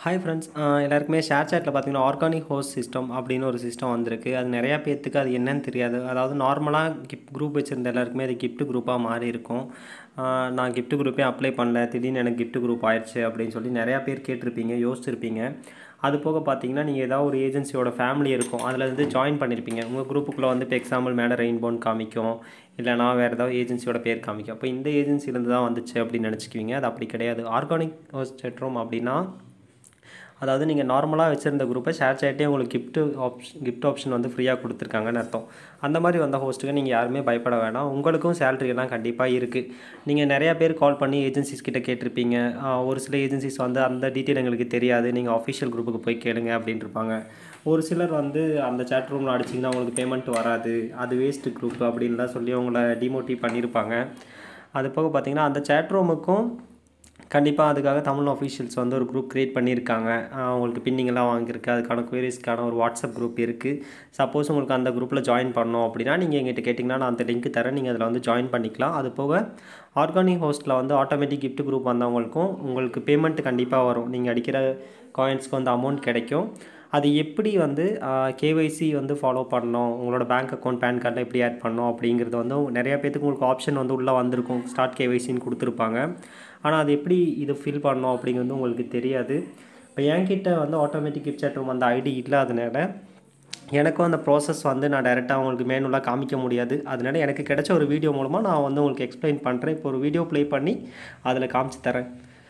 hi friends எல்லாருக்குமே ஷேர் சேட்டில் பார்த்தீங்கன்னா ஆர்கானிக் ஹோஸ்ட் சிஸ்டம் அப்படின்னு ஒரு சிஸ்டம் வந்திருக்கு அது நிறையா பேர்த்துக்கு அது என்னன்னு தெரியாது அதாவது நார்மலாக கிஃப்ட் குரூப் வச்சுருந்த எல்லாருக்குமே அது gift குரூப்பாக மாறி இருக்கும் ஆஹ் நான் gift குரூப்பே அப்ளை பண்ணல திடீர்னு எனக்கு gift குரூப் ஆயிடுச்சு அப்படின்னு சொல்லி நிறையா பேர் கேட்டிருப்பீங்க யோசிச்சிருப்பீங்க அது போக பார்த்தீங்கன்னா நீங்கள் ஏதாவது ஒரு ஏஜென்சியோட ஃபேமிலி இருக்கும் அதில் வந்து ஜாயின் பண்ணியிருப்பீங்க உங்கள் குரூப்புக்குள்ளே வந்து இப்போ எக்ஸாம்பிள் மேலே ரெயின்போன் காமிக்கும் இல்லைனா வேறு ஏதாவது ஏஜென்சியோட பேர் காமிக்கும் அப்போ இந்த ஏஜென்சிலேருந்து தான் வந்துச்சு அப்படின்னு நினச்சிக்குவீங்க அது அப்படி கிடையாது ஆர்கானிக் ஹோஸ்ட் செட்ரோம் அப்படின்னா அதாவது நீங்கள் நார்மலாக வச்சுருந்த குரூப்பை ஷேர் சேட்டே உங்களுக்கு gift ஆப்ஷன் கிஃப்ட் ஆப்ஷன் வந்து ஃப்ரீயாக கொடுத்துருக்காங்கன்னு அர்த்தம் அந்த மாதிரி வந்த ஹோஸ்ட்டுக்கு நீங்கள் யாருமே பயப்பட வேணாம் உங்களுக்கும் salary எல்லாம் கண்டிப்பாக இருக்குது நீங்கள் நிறையா பேர் கால் பண்ணி ஏஜென்சிஸ் கிட்ட கேட்டிருப்பீங்க ஆஹ் ஒரு சில ஏஜென்சிஸ் வந்து அந்த டீட்டெயில் எங்களுக்கு தெரியாது நீங்கள் அஃபிஷியல் குரூப்புக்கு போய் கேளுங்க அப்படின்ட்டு இருப்பாங்க ஒரு சிலர் வந்து அந்த சேட் ரூமில் அடிச்சிங்கன்னா உங்களுக்கு பேமெண்ட் வராது அது வேஸ்ட்டு குரூப் அப்படின்லாம் சொல்லி அவங்கள டிமோட்டிவ் பண்ணியிருப்பாங்க அது போக பார்த்தீங்கன்னா அந்த சேட் ரூமுக்கும் கண்டிப்பாக அதுக்காக தமிழ் அஃபீஷியல்ஸ் வந்து ஒரு குரூப் க்ரியேட் பண்ணியிருக்காங்க ஆஹ் உங்களுக்கு பின்னிங்கெல்லாம் வாங்கியிருக்கு அதுக்கான குவரிஸ்க்கான ஒரு வாட்ஸ்அப் குரூப் இருக்குது சப்போஸ் உங்களுக்கு அந்த குரூப்பில் ஜாயின் பண்ணோம் அப்படின்னா நீங்கள் எங்கிட்ட கேட்டிங்கன்னா நான் அந்த லிங்க் தரேன் நீங்கள் அதில் வந்து ஜாயின் பண்ணிக்கலாம் அது போக ஆர்கானிக் ஹோஸ்ட்டில் வந்து ஆட்டோமேட்டிக் gift குரூப் வந்தவங்களுக்கும் உங்களுக்கு பேமெண்ட் கண்டிப்பாக வரும் நீங்கள் அடிக்கிற காயின்ஸ்க்கு வந்து அமௌண்ட் கிடைக்கும் அது எப்படி வந்து கேவைசி வந்து ஃபாலோ பண்ணணும் உங்களோட பேங்க் அக்கௌண்ட் பேன் கார்டில் எப்படி ஆட் பண்ணணும் அப்படிங்கிறது வந்து நிறைய பேத்துக்கு உங்களுக்கு ஆப்ஷன் வந்து உள்ளே வந்திருக்கும் ஸ்டார்ட் கேவைசின்னு கொடுத்துருப்பாங்க ஆனால் அது எப்படி இது ஃபில் பண்ணணும் அப்படிங்கிறது உங்களுக்கு தெரியாது இப்போ என்கிட்ட வந்து ஆட்டோமேட்டிக் கிஃப்ட் சேட் ரூம் அந்த ஐடி இல்லாதனால எனக்கும் அந்த ப்ராசஸ் வந்து நான் டைரெக்டாக உங்களுக்கு மேனுவலாக காமிக்க முடியாது அதனால எனக்கு கிடைச்ச ஒரு வீடியோ மூலமாக நான் வந்து உங்களுக்கு எக்ஸ்பிளைன் பண்ணுறேன் இப்போ ஒரு வீடியோ ப்ளே பண்ணி அதில் காமிச்சு தரேன்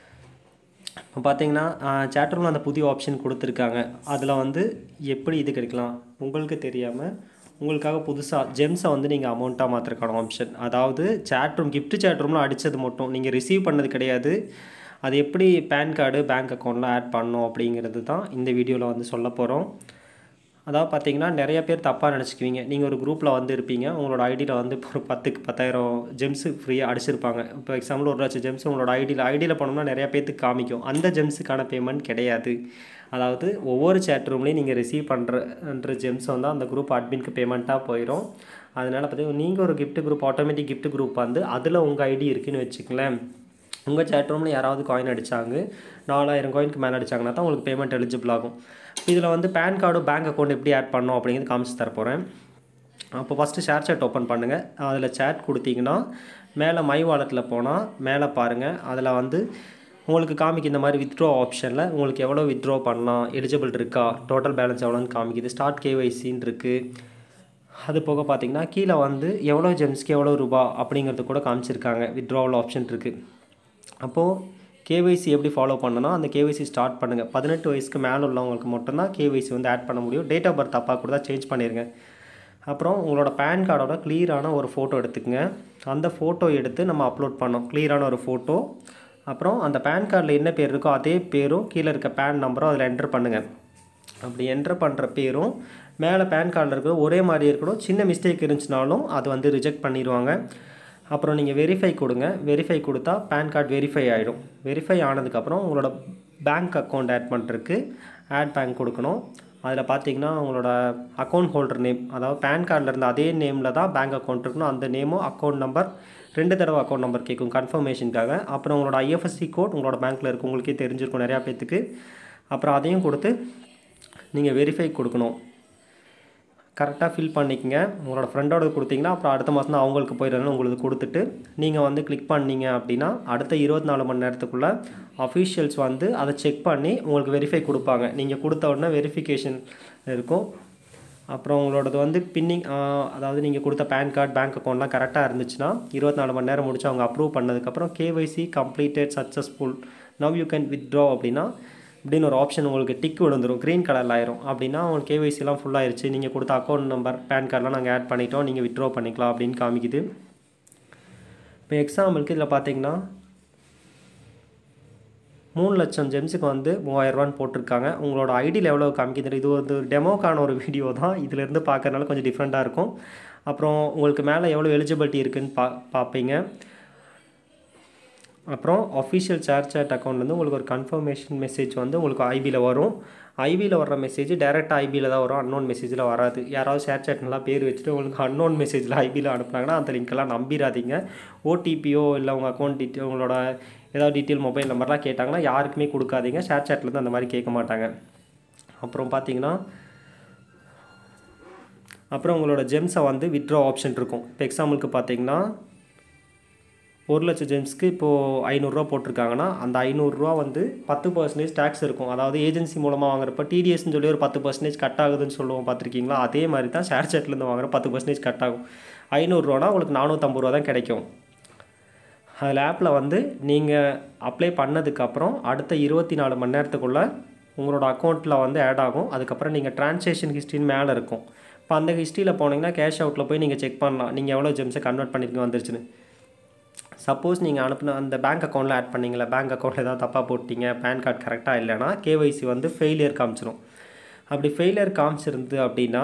இப்போ பார்த்தீங்கன்னா சேட் ரூமில் அந்த புதிய ஆப்ஷன் கொடுத்துருக்காங்க அதில் வந்து எப்படி இது கிடைக்கலாம் உங்களுக்கு தெரியாமல் உங்களுக்காக புதுசாக ஜெம்ஸை வந்து நீங்கள் அமௌண்ட்டாக மாற்றுறக்கான ஆப்ஷன் அதாவது சேட் ரூம் கிஃப்ட் சேட் ரூமில் அடித்தது மட்டும் நீங்கள் ரிசீவ் பண்ணது கிடையாது அது எப்படி பேன் கார்டு பேங்க் அக்கௌண்ட்டில் ஆட் பண்ணணும் அப்படிங்கிறது தான் இந்த வீடியோவில் வந்து சொல்ல போகிறோம் அதாவது பார்த்தீங்கன்னா நிறைய பேர் தப்பாக நினச்சிக்குவீங்க நீங்கள் ஒரு குரூப்பில் வந்து இருப்பீங்க உங்களோட ஐடியில் வந்து இப்போ ஒரு பத்துக்கு பத்தாயிரம் ஜெம்ஸு ஃப்ரீயாக அடிச்சிருப்பாங்க இப்போ எக்ஸாம்பிள் ஒரு லட்சம் ஜெம்ஸ் உங்களோட ஐடியில் ஐடியில் போனோம்னா நிறைய பேர்த்துக்கு காமிக்கும் அந்த ஜெம்ஸுக்கான பேமெண்ட் கிடையாது அதாவது ஒவ்வொரு சேட் ரூம்லேயும் நீங்கள் ரிசீவ் பண்ணுற ஜெம்ஸ் வந்து அந்த குரூப் அட்மின்க்கு பேமெண்ட்டாக போயிடும் அதனால் பார்த்தீங்கன்னா நீங்கள் ஒரு gift group automatic gift group வந்து அதில் உங்கள் ஐடி இருக்குன்னு வச்சுக்கலேன் உங்கள் சேட் ரூமில் யாராவது காயின் அடித்தாங்க நாலாயிரம் காயினுக்கு மேலே அடிச்சாங்கன்னா தான் உங்களுக்கு பேமெண்ட் எலிஜிபிள் ஆகும் இதில் வந்து பேன் கார்டு பேங்க் அக்கௌண்ட் எப்படி ஆட் பண்ணணும் அப்படிங்கிறது காமிச்சு தர போகிறேன் அப்போ ஃபஸ்ட்டு ஷேர் சேட் ஓப்பன் பண்ணுங்கள் அதில் சேட் கொடுத்தீங்கன்னா மேலே மை வாலெட்டில் போனால் மேலே பாருங்கள் அதில் வந்து உங்களுக்கு காமிக்கு இந்த மாதிரி வித்ட்ரா ஆப்ஷனில் உங்களுக்கு எவ்வளோ வித்ட்ரா பண்ணலாம் எலிஜிபிள் இருக்கா டோட்டல் பேலன்ஸ் எவ்வளோன்னு காமிக்குது ஸ்டார்ட் கேவைசின்னு இருக்குது அது போக பார்த்தீங்கன்னா கீழே வந்து எவ்வளோ ஜெம்ஸ்க்கு எவ்வளோ ரூபா அப்படிங்கிறது கூட காமிச்சிருக்காங்க வித்ட்ராவல் ஆப்ஷன் இருக்குது அப்போது கேவைசி எப்படி ஃபாலோ பண்ணணும் அந்த கேவைசி ஸ்டார்ட் பண்ணுங்கள் பதினெட்டு வயசுக்கு மேலே உள்ளவங்களுக்கு மட்டும்தான் கேவைசி வந்து ஆட் பண்ண முடியும் டேட் ஆஃப் பர்த் தப்பாக கூட சேஞ்ச் பண்ணிடுங்க அப்புறம் உங்களோட பேன் கார்டோட கிளியரான ஒரு ஃபோட்டோ எடுத்துக்கங்க அந்த ஃபோட்டோ எடுத்து நம்ம அப்லோட் பண்ணோம் கிளியரான ஒரு ஃபோட்டோ அப்புறம் அந்த பேன் கார்டில் என்ன பேர் இருக்கோ அதே பேரும் கீழே இருக்க பேன் நம்பரும் அதில் என்டர் பண்ணுங்கள் அப்படி என்டர் பண்ணுற பேரும் மேலே பேன் கார்டில் இருக்கிற ஒரே மாதிரி இருக்கணும் சின்ன மிஸ்டேக் இருந்துச்சுனாலும் அது வந்து ரிஜெக்ட் பண்ணிடுவாங்க அப்புறம் நீங்கள் வெரிஃபை கொடுங்க வெரிஃபை கொடுத்தா பேன் கார்டு வெரிஃபை ஆகிடும் வெரிஃபை ஆனதுக்கப்புறம் உங்களோட பேங்க் அக்கௌண்ட் ஆட் பண்ணுறதுக்கு ஆட் பேங்க் கொடுக்கணும் அதில் பார்த்தீங்கன்னா உங்களோட அக்கௌண்ட் ஹோல்டர் நேம் அதாவது பேன் கார்டில் இருந்த அதே நேமில் தான் பேங்க் அக்கௌண்ட் இருக்கணும் அந்த நேமும் அக்கௌண்ட் நம்பர் ரெண்டு தடவை அக்கௌண்ட் நம்பர் கேட்கும் கன்ஃபர்மேஷனுக்காக அப்புறம் உங்களோட ஐஎஃப்எஸ்சி கோட் உங்களோட பேங்க்கில் இருக்கும் உங்களுக்கே தெரிஞ்சிருக்கும் நிறையா பேர்த்துக்கு அப்புறம் அதையும் கொடுத்து நீங்கள் வெரிஃபை கொடுக்கணும் கரெக்டாக ஃபில் பண்ணிக்கங்க உங்களோட ஃப்ரெண்டோட கொடுத்தீங்கன்னா அப்புறம் அடுத்த மாதம் தான் அவங்களுக்கு போயிடுறதுன்னு உங்களுக்கு கொடுத்துட்டு நீங்கள் வந்து கிளிக் பண்ணீங்க அப்படின்னா அடுத்த இருபத்தி நாலு மணி நேரத்துக்குள்ளே அஃபீஷியல்ஸ் வந்து அதை செக் பண்ணி உங்களுக்கு வெரிஃபை கொடுப்பாங்க நீங்கள் கொடுத்த உடனே வெரிஃபிகேஷன் இருக்கும் அப்புறம் உங்களோடது வந்து பின்னிங் அதாவது நீங்கள் கொடுத்த பேன் கார்டு பேங்க் அக்கௌண்ட்லாம் கரெக்டாக இருந்துச்சுன்னா இருபத்தி நாலு மணி நேரம் முடிச்சு அவங்க அப்ரூவ் பண்ணதுக்கப்புறம் KYC completed successful now you can withdraw அப்படின்னா இப்படின்னு ஒரு ஆப்ஷன் உங்களுக்கு டிக் விழுந்துரும் க்ரீன் கலரில் ஆயிரும் அப்படின்னா உங்களுக்கு கேவைசிலாம் ஃபுல்லாகிருச்சு நீங்கள் கொடுத்த அக்கௌண்ட் நம்பர் பேன் கார்டெலாம் நாங்கள் ஆட் பண்ணிட்டோம் நீங்கள் வித்ட்ரா பண்ணிக்கலாம் அப்படின்னு காமிக்குது இப்போ எக்ஸாம்பிளுக்கு இதில் பார்த்தீங்கன்னா மூணு லட்சம் ஜெம்ஸுக்கு வந்து மூவாயிரரூவான்னு போட்டிருக்காங்க உங்களோட ஐடியில் எவ்வளோ காமிக்குது இது வந்து டெமோக்கான ஒரு வீடியோ தான் இதிலேருந்து பார்க்கறனால கொஞ்சம் டிஃப்ரெண்ட்டாக இருக்கும் அப்புறம் உங்களுக்கு மேலே எவ்வளோ எலிஜிபிலிட்டி இருக்குதுன்னு பா பார்ப்பீங்க அப்புறம் அஃபிஷியல் ஷேர் சேட் அக்கௌண்ட்லேருந்து உங்களுக்கு ஒரு கன்ஃபர்மேஷன் மெசேஜ் வந்து உங்களுக்கு ஐபியில் வரும் ஐபியில் வர்ற மெசேஜ் டேரெக்டாக ஐபியில் தான் வரும் அன்னோன் மெசேஜில் வராது யாராவது ஷேர் சேட் நல்லா பேர் வச்சுட்டு உங்களுக்கு அன்னோன் மெசேஜில் ஐபியில் அனுப்புனாங்கன்னா அந்த லிங்க்கெல்லாம் நம்பிடாதீங்க ஓடிபியோ இல்லை உங்கள் அக்கௌண்ட் டீட்டெயில் உங்களோட ஏதாவது டீட்டெயில் மொபைல் நம்பர்லாம் கேட்டாங்கன்னா யாருக்குமே கொடுக்காதீங்க ஷேர் சாட்லேருந்து அந்த மாதிரி கேட்க மாட்டாங்க அப்புறம் பார்த்தீங்கன்னா அப்புறம் உங்களோட ஜெம்ஸை வந்து வித்ட்ரா ஆப்ஷன் இருக்கும் இப்போ எக்ஸாம்பிளுக்கு பார்த்தீங்கன்னா ஒரு லட்சம் ஜெம்ஸ்க்கு இப்போது ஐநூறுரூவா போட்டிருக்காங்கன்னா அந்த ஐநூறுரூவா வந்து பத்து பர்சன்டேஜ் டேக்ஸ் இருக்கும் அதாவது ஏஜென்சி மூலமாக வாங்குறப்ப டிடிஎஸ்னு சொல்லி ஒரு பத்து பர்சன்டேஜ் கட் ஆகுதுன்னு சொல்லுவோம் பார்த்துருக்கீங்களா அதே மாதிரி தான் ஷேர் சாட்லேருந்து வாங்குற பத்து பர்சன்டேஜ் கட் ஆகும் ஐநூறுரூவானா உங்களுக்கு நானூற்றம்பது ரூபா தான் கிடைக்கும் அதில் ஆப்பில் வந்து நீங்கள் அப்ளை பண்ணதுக்கப்புறம் அடுத்த இருபத்தி நாலு மணி நேரத்துக்குள்ளே உங்களோட அக்கௌண்ட்டில் வந்து ஆட் ஆகும் அதுக்கப்புறம் நீங்கள் ட்ரான்சாக்ஷன் ஹிஸ்ட்ரின்னு மேலே இருக்கும் இப்போ அந்த ஹிஸ்ட்ரியில் போனீங்கன்னா கேஷ் அவுட்டில் போய் நீங்கள் செக் பண்ணலாம் நீங்கள் எவ்வளோ ஜெம்ஸை கன்வெர்ட் பண்ணிருக்கீங்க வந்துருச்சுன்னு சப்போஸ் நீங்கள் அனுப்பின அந்த பேங்க் அக்கௌண்ட்டில் ஆட் பண்ணீங்களா பேங்க் அக்கௌண்ட்டில் ஏதாவது தப்பாக போட்டீங்க பேன் கார்டு கரெக்டாக இல்லைன்னா கேஒய்சி வந்து ஃபெயிலியர் காமிச்சிடும் அப்படி ஃபெயிலியர் காமிச்சிருந்து அப்படின்னா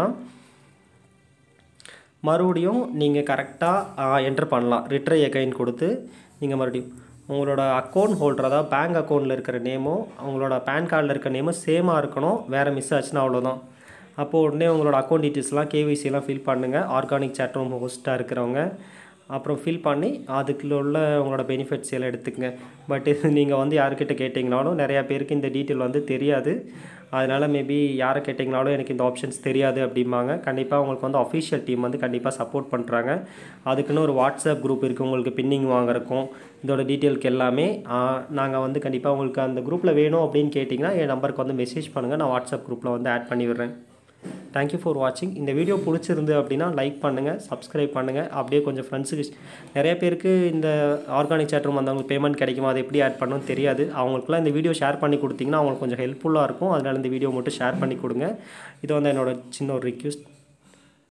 மறுபடியும் நீங்கள் கரெக்டாக என்ட்ரு பண்ணலாம் ரிட்ரை அகைன் கொடுத்து நீங்கள் மறுபடியும் உங்களோட அக்கௌண்ட் ஹோல்டர் அதாவது பேங்க் அக்கௌண்ட்டில் இருக்கிற நேமும் உங்களோட பேன் கார்டில் இருக்கிற நேமும் சேமாக இருக்கணும் வேறு மிஸ் ஆச்சுன்னா அவ்வளோதான் அப்போது உடனே உங்களோட அக்கௌண்ட் டீட்டெயில்ஸ்லாம் கேவிசிலாம் ஃபில் பண்ணுங்கள் ஆர்கானிக் சேட் ரூம் ஹோஸ்ட்டாக இருக்கிறவங்க அப்புறம் ஃபில் பண்ணி அதுக்குள்ள உள்ள உங்களோட பெனிஃபிட்ஸ் எல்லாம் எடுத்துக்கங்க பட் இது நீங்கள் வந்து யார்கிட்ட கேட்டிங்கனாலும் நிறையா பேருக்கு இந்த டீட்டெயில் வந்து தெரியாது அதனால் மேபி யாரை கேட்டிங்கனாலும் எனக்கு இந்த ஆப்ஷன்ஸ் தெரியாது அப்படிம்பாங்க கண்டிப்பாக உங்களுக்கு வந்து அஃபிஷியல் டீம் வந்து கண்டிப்பாக சப்போர்ட் பண்ணுறாங்க அதுக்குன்னு ஒரு வாட்ஸ்அப் குரூப் இருக்குது உங்களுக்கு பின்னிங் வாங்குறக்கும் இதோட டீட்டெயிலுக்கு எல்லாமே நாங்கள் வந்து கண்டிப்பாக உங்களுக்கு அந்த குரூப்பில் வேணும் அப்படின்னு கேட்டிங்கன்னா என் நம்பருக்கு வந்து மெசேஜ் பண்ணுங்கள் நான் வாட்ஸ்அப் குரூப்பில் வந்து ஆட் பண்ணி விடுறேன் தேங்க்யூ ஃபார் வாட்சிங் இந்த வீடியோ பிடிச்சிருந்து அப்படின்னா லைக் பண்ணுங்கள் சப்ஸ்கிரைப் பண்ணுங்கள் அப்படியே கொஞ்சம் ஃப்ரெண்ட்ஸுக்கு நிறைய பேருக்கு இந்த ஆர்கானிக் சேட் ரூம் வந்தவங்களுக்கு பேமெண்ட் கிடைக்குமா அதை எப்படி ஆட் பண்ணணும்னு தெரியாது அவங்களுக்குலாம் இந்த வீடியோ ஷேர் பண்ணி கொடுத்தீங்கன்னா அவங்களுக்கு கொஞ்சம் ஹெல்ப்ஃபுல்லாக இருக்கும் அதனால் இந்த வீடியோ மட்டும் ஷேர் பண்ணி கொடுங்க இது வந்து என்னோட சின்ன ஒரு ரிக்வெஸ்ட்